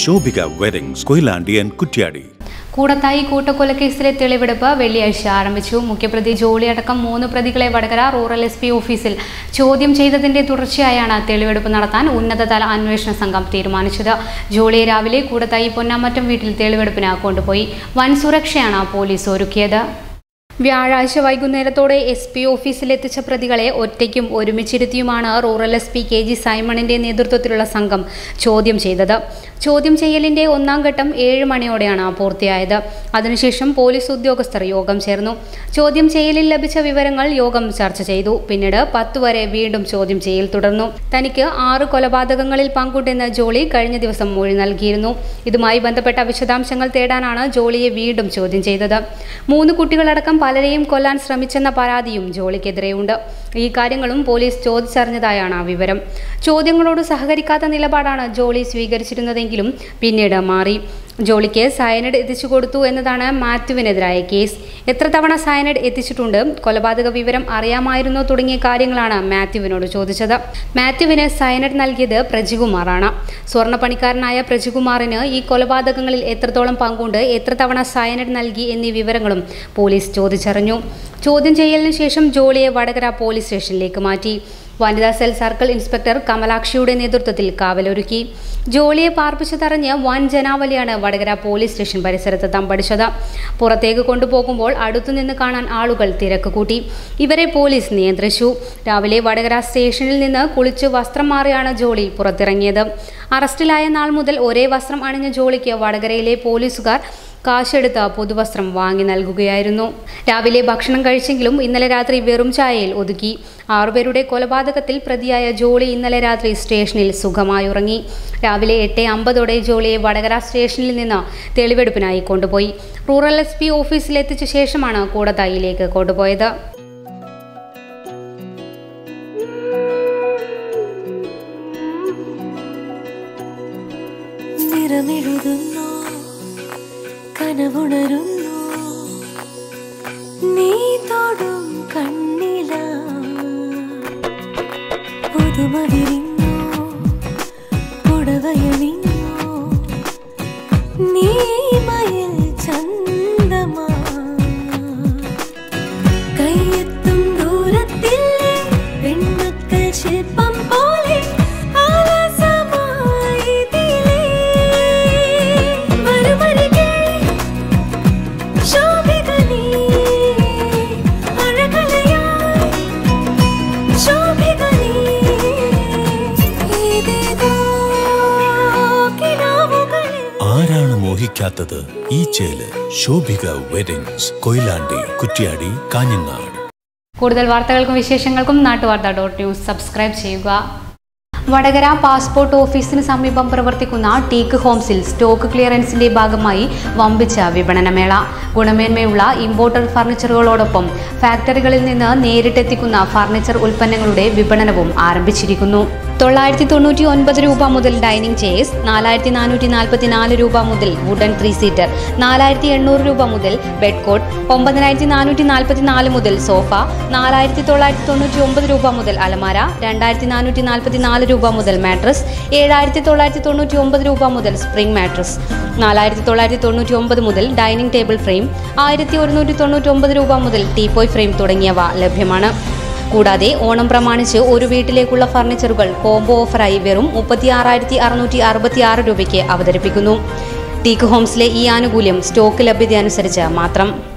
Shobhika weddings Koyilandy and Kuttiady Koodathayi കൂട്ടക്കൊലക്കേസിലെ തെളിവെടുപ്പ് വെള്ളിയാഴ്ച ആരംഭിച്ചു മുഖ്യപ്രതി ജോളി അടക്കം മൂന്ന് പ്രതികളെ വടകര റൂറൽ എസ് പി ഓഫീസിൽ ചോദ്യം ചെയ്തതിന്റെ തുടർച്ചയായാണ് തെളിവെടുപ്പ് നടത്താൻ ഉന്നതതല അന്വേഷണ സംഘം തീരുമാനിച്ചത് ജോളിയെ രാവിലെ കൂടത്തായി പൊന്നാമറ്റം വീട്ടിൽ തെളിവെടുപ്പിന് കൊണ്ടുപോയി വൻ സുരക്ഷയാണ് പോലീസ് ഒരുക്കിയത് വ്യാഴാഴ്ച വൈകുന്നേരത്തോടെ എസ് പി ഓഫീസിൽ എത്തിച്ച പ്രതികളെ ഒറ്റയ്ക്കും ഒരുമിച്ചിരുത്തിയുമാണ് rural S P K G സൈമണിന്റെ നേതൃത്വത്തിലുള്ള സംഘം ചോദ്യം ചെയ്തത് ചോദ്യം ചെയ്യലിന്റെ ഒന്നാം ഘട്ടം ഏഴ് മണിയോടെയാണ് പൂർത്തിയായത് അതിനുശേഷം പോലീസ് ഉദ്യോഗസ്ഥർ യോഗം ചേർന്നു ചോദ്യം ചെയ്യലിൽ ലഭിച്ച വിവരങ്ങൾ യോഗം ചർച്ച ചെയ്തു പിന്നീട് പത്ത് വരെ വീണ്ടും ചോദ്യം ചെയ്യൽ തുടർന്നു തനിക്ക് ആറ് കൊലപാതകങ്ങളിൽ പങ്കുണ്ടെന്ന് ജോളി കഴിഞ്ഞ ദിവസം മൊഴി നൽകിയിരുന്നു ഇതുമായി ബന്ധപ്പെട്ട വിശദാംശങ്ങൾ തേടാനാണ് ജോളിയെ വീണ്ടും ചോദ്യം ചെയ്തത് മൂന്ന് കുട്ടികളടക്കം പലരെയും കൊല്ലാൻ ശ്രമിച്ചെന്ന പരാതിയും ജോളിക്കെതിരെയുണ്ട് ഈ കാര്യങ്ങളും പോലീസ് ചോദിച്ചറിഞ്ഞതായാണ് വിവരം ചോദ്യങ്ങളോട് സഹകരിക്കാത്ത നിലപാടാണ് ജോളി സ്വീകരിച്ചിരുന്നതെങ്കിലും പിന്നീട് മാറി ജോളിക്ക് സയനൈഡ് എത്തിച്ചു കൊടുത്തു എന്നതാണ് മാത്യുവിനെതിരായ കേസ് എത്ര തവണ സയനൈഡ് എത്തിച്ചിട്ടുണ്ട് കൊലപാതക വിവരം അറിയാമായിരുന്നോ തുടങ്ങിയ കാര്യങ്ങളാണ് മാത്യുവിനോട് ചോദിച്ചത് മാത്യുവിന് സയനൈഡ് നൽകിയത് പ്രജികുമാറാണ് സ്വർണ്ണപ്പണിക്കാരനായ പ്രജികുമാറിന് ഈ കൊലപാതകങ്ങളിൽ എത്രത്തോളം പങ്കുണ്ട് എത്ര തവണ സയനൈഡ് നൽകി എന്നീ വിവരങ്ങളും പോലീസ് ചോദിച്ചറിഞ്ഞു ചോദ്യം ചെയ്യലിന് ശേഷം ജോളിയെ വടകര പോലീസ് സ്റ്റേഷനിലേക്ക് മാറ്റി വനിതാ സെൽ സർക്കിൾ ഇൻസ്പെക്ടർ കമലാക്ഷിയുടെ നേതൃത്വത്തിൽ കാവലൊരുക്കി ജോളിയെ പാർപ്പിച്ചു തറഞ്ഞ് വൻ ജനാവലിയാണ് വടകര പോലീസ് സ്റ്റേഷൻ പരിസരത്ത് തമ്പടിച്ചത് പുറത്തേക്ക് കൊണ്ടുപോകുമ്പോൾ അടുത്തുനിന്ന് കാണാൻ ആളുകൾ തിരക്ക് കൂട്ടി ഇവരെ പോലീസ് നിയന്ത്രിച്ചു രാവിലെ വടകര സ്റ്റേഷനിൽ നിന്ന് കുളിച്ച് വസ്ത്രം മാറിയാണ് ജോളി പുറത്തിറങ്ങിയത് അറസ്റ്റിലായ നാൾ മുതൽ ഒരേ വസ്ത്രം അണിഞ്ഞ ജോളിക്ക് വടകരയിലെ പോലീസുകാർ കാശെടുത്ത് പുതുവസ്ത്രം വാങ്ങി നൽകുകയായിരുന്നു രാവിലെ ഭക്ഷണം കഴിച്ചെങ്കിലും ഇന്നലെ രാത്രി വെറും ചായയിൽ ഒതുക്കി ആറുപേരുടെ കൊലപാതകത്തിൽ പ്രതിയായ ജോളി ഇന്നലെ രാത്രി സ്റ്റേഷനിൽ സുഖമായി ഉറങ്ങി രാവിലെ എട്ട് അമ്പതോടെ ജോളിയെ വടകര സ്റ്റേഷനിൽ നിന്ന് തെളിവെടുപ്പിനായി കൊണ്ടുപോയി റൂറൽ എസ് പി ഓഫീസിലെത്തിച്ച ശേഷമാണ് കൂടത്തായിലേക്ക് കൊണ്ടുപോയത് നിറമെഴുതുന്നു കനവുണരുന്നു നീ തൊടും കണ്ണില പുതുമ വിരിഞ്ഞു പുടവയണിഞ്ഞു നീ മയിൽ ചന്തമാ കയ്യെത്തും ദൂരത്തില്ലേ പെൺമക്കൾ ശില്പം പോലെ ആലസമായി ഇതിലേ വരുമരികെ ശോഭിക നീ അഴകലയായി ശോഭിക നീ ഇതേതോ കിനാവുകളിൽ ആരാണ് മോഹിക്കാത്തത് ഈ ചേല് ശോഭിക വെഡിങ്സ് കൊയിലാണ്ടി കുറ്റ്യാടി കാഞ്ഞങ്ങാട് കൂടുതൽ വാർത്തകൾക്കും വിശേഷങ്ങൾക്കും നാട്ടുവാർത്ത ഡോട്ട് ന്യൂസ് സബ്സ്ക്രൈബ് ചെയ്യുക വടകര പാസ്പോർട്ട് ഓഫീസിന് സമീപം പ്രവർത്തിക്കുന്ന ടീക്ക് ഹോംസിൽ സ്റ്റോക്ക് ക്ലിയറൻസിന്റെ ഭാഗമായി വമ്പിച്ച വിപണനമേള ഗുണമേന്മയുള്ള ഇമ്പോർട്ടഡ് ഫർണിച്ചറുകളോടൊപ്പം ഫാക്ടറികളിൽ നിന്ന് നേരിട്ടെത്തിക്കുന്ന ഫർണിച്ചർ ഉൽപ്പന്നങ്ങളുടെ വിപണനവും ആരംഭിച്ചിരിക്കുന്നു തൊള്ളായിരത്തി തൊണ്ണൂറ്റി ഒൻപത് രൂപ മുതൽ ഡൈനിങ് ചെയർസ് നാലായിരത്തി നാനൂറ്റി നാൽപ്പത്തി നാല് രൂപ മുതൽ വുഡൻ ത്രീ സീറ്റർ നാലായിരത്തി എണ്ണൂറ് രൂപ മുതൽ ബെഡ് കോട്ട് ഒമ്പതിനായിരത്തി നാനൂറ്റി നാൽപ്പത്തി നാല് മുതൽ സോഫ നാലായിരത്തി തൊള്ളായിരത്തി തൊണ്ണൂറ്റി ഒമ്പത് രൂപ മുതൽ അലമാര രണ്ടായിരത്തി നാനൂറ്റി നാൽപ്പത്തി നാല് രൂപ മുതൽ മാട്രസ് ഏഴായിരത്തി തൊള്ളായിരത്തി തൊണ്ണൂറ്റി ഒമ്പത് രൂപ മുതൽ സ്പ്രിംഗ് മാട്രസ് നാലായിരത്തി തൊള്ളായിരത്തി തൊണ്ണൂറ്റി ഒമ്പത് മുതൽ ഡൈനിങ് ടേബിൾ ഫ്രെയിം ആയിരത്തി ഒരുന്നൂറ്റി തൊണ്ണൂറ്റി ഒമ്പത് രൂപ മുതൽ ടീപ്പോയ് ഫ്രെയിം തുടങ്ങിയവ ലഭ്യമാണ് കൂടാതെ ഓണം പ്രമാണിച്ച് ഒരു വീട്ടിലേക്കുള്ള ഫർണിച്ചറുകൾ കോംബോ ഓഫറായി വെറും മുപ്പത്തി ആറായിരത്തി അറുന്നൂറ്റി അറുപത്തി ആറ് രൂപയ്ക്ക് അവതരിപ്പിക്കുന്നു ടീക്ക് ഹോംസിലെ ഈ ആനുകൂല്യം സ്റ്റോക്ക് ലഭ്യത അനുസരിച്ച് മാത്രം